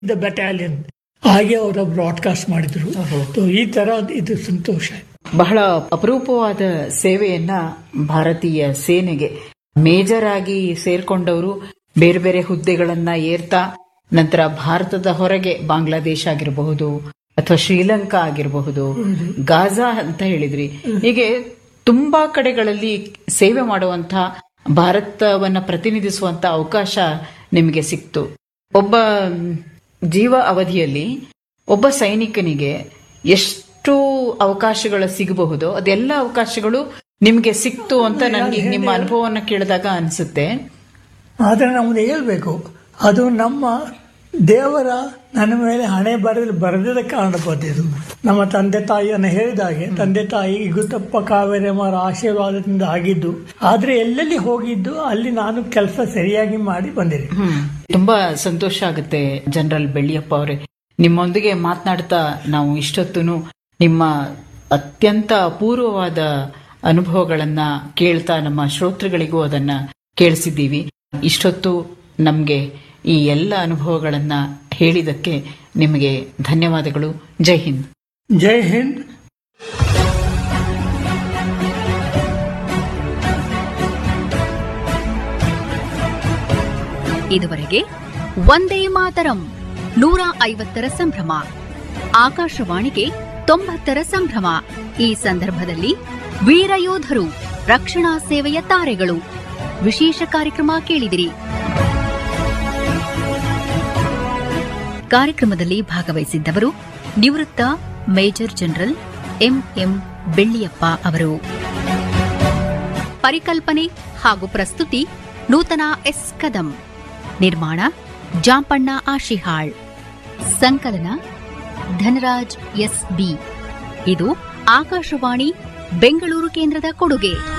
the battalion ಹಾಗೆ ಅವರ broadcast ಮಾಡಿದ್ರು So, ಈ ತರ ಇದು ಸಂತೋಷ ಬಹಳ ಅಪರೂಪವಾದ ಸೇವೆಯನ್ನ ಭಾರತೀಯ ಸೇನೆಗೆ ಮೇಜರ್ ಆಗಿ ಸೇರ್ಕೊಂಡವರು ಬೇರೆ ಬೇರೆ ಹುದ್ದೆಗಳನ್ನ ಏರ್ತಾ ನಂತರ ಭಾರತದ ಹೊರಗೆ ಬಾಂಗ್ಲಾದೇಶ ಆಗಿರಬಹುದು ಅಥವಾ ಶ್ರೀಲಂಕಾ ಆಗಿರಬಹುದು ಗಾಜಾ ಅಂತ ಹೇಳಿದ್ರಿ ಹೀಗೆ ತುಂಬಾ ಕಡೆಗಳಲ್ಲಿ ಸೇವೆ ಮಾಡುವಂತ ಭಾರತವನ್ನ ಪ್ರತಿನಿಧಿಸುವಂತ ಅವಕಾಶ ನಿಮಗೆ ಸಿಕ್ತು ಒಬ್ಬ ಮ್, ಜೀವ ಅವಧಿಯಲ್ಲಿ ಒಬ್ಬ ಸೈನಿಕನಿಗೆ ಎಷ್ಟು ಅವಕಾಶಗಳು ಸಿಗಬಹುದೋ ಅದೆಲ್ಲ ಅವಕಾಶಗಳು ನಿಮ್ಗೆ ಸಿಕ್ತು ಅಂತ ನನಗೆ ನಿಮ್ಮ ಅನುಭವವನ್ನ ಕೇಳಿದಾಗ ಅನ್ಸುತ್ತೆ ಆದರೆ ನಮ್ದು ಹೇಳ್ಬೇಕು ಅದು ನಮ್ಮ ದೇವರ ನನ್ನ ಮೇಲೆ ಹಣೆ ಬರೆದ ಬರೆದಿದ್ದ ಕಾರಣ ಬಂದಿದ್ದು ನಮ್ಮ ತಂದೆ ತಾಯಿಯನ್ನು ಹೇಳಿದಾಗೆ ತಂದೆ ತಾಯಿ ಇಗುತ್ತಪ್ಪ ಕಾವೇರಮ್ಮರ ಆಶೀರ್ವಾದದಿಂದ ಆಗಿದ್ದು ಆದ್ರೆ ಎಲ್ಲೆಲ್ಲಿ ಹೋಗಿದ್ದು ಅಲ್ಲಿ ನಾನು ಕೆಲಸ ಸರಿಯಾಗಿ ಮಾಡಿ ಬಂದಿದೆ ತುಂಬಾ ಸಂತೋಷ ಆಗುತ್ತೆ ಜನರಲ್ ಬೆಳ್ಳಿಯಪ್ಪ ಅವರೇ ನಿಮ್ಮೊಂದಿಗೆ ಮಾತನಾಡ್ತಾ ನಾವು ಇಷ್ಟೊತ್ತು ನಿಮ್ಮ ಅತ್ಯಂತ ಅಪೂರ್ವವಾದ ಅನುಭವಗಳನ್ನ ಕೇಳ್ತಾ ನಮ್ಮ ಶ್ರೋತೃಗಳಿಗೂ ಅದನ್ನ ಕೇಳಿಸಿದ್ದೀವಿ ಇಷ್ಟೊತ್ತು ನಮ್ಗೆ ಈ ಎಲ್ಲ ಅನುಭವಗಳನ್ನ ಹೇಳಿದಕ್ಕೆ ನಿಮಗೆ ಧನ್ಯವಾದಗಳು ಜೈ ಹಿಂದ್ ಜೈ ಹಿಂದ್ ಇದುವರೆಗೆ ಒಂದೇ ಮಾತರಂ ನೂರ ಐವತ್ತರ ಸಂಭ್ರಮ ಆಕಾಶವಾಣಿಗೆ ತೊಂಬತ್ತರ ಸಂಭ್ರಮ ಈ ಸಂದರ್ಭದಲ್ಲಿ ವೀರಯೋಧರು ರಕ್ಷಣಾ ಸೇವೆಯ ತಾರೆಗಳು ವಿಶೇಷ ಕಾರ್ಯಕ್ರಮ ಕೇಳಿದಿರಿ ಕಾರ್ಯಕ್ರಮದಲ್ಲಿ ಭಾಗವಹಿಸಿದ್ದವರು ನಿವೃತ್ತ ಮೇಜರ್ ಜನರಲ್ ಎಂಎಂ ಬೆಳ್ಳಿಯಪ್ಪ ಅವರು ಪರಿಕಲ್ಪನೆ ಹಾಗೂ ಪ್ರಸ್ತುತಿ ನೂತನ ಎಸ್ ಕದಂ ನಿರ್ಮಾಣ ಜಾಂಪಣ್ಣ ಆಶಿಹಾಳ್ ಸಂಕಲನ ಧನರಾಜ್ ಎಸ್ ಬಿ ಇದು ಆಕಾಶವಾಣಿ ಬೆಂಗಳೂರು ಕೇಂದ್ರದ ಕೊಡುಗೆ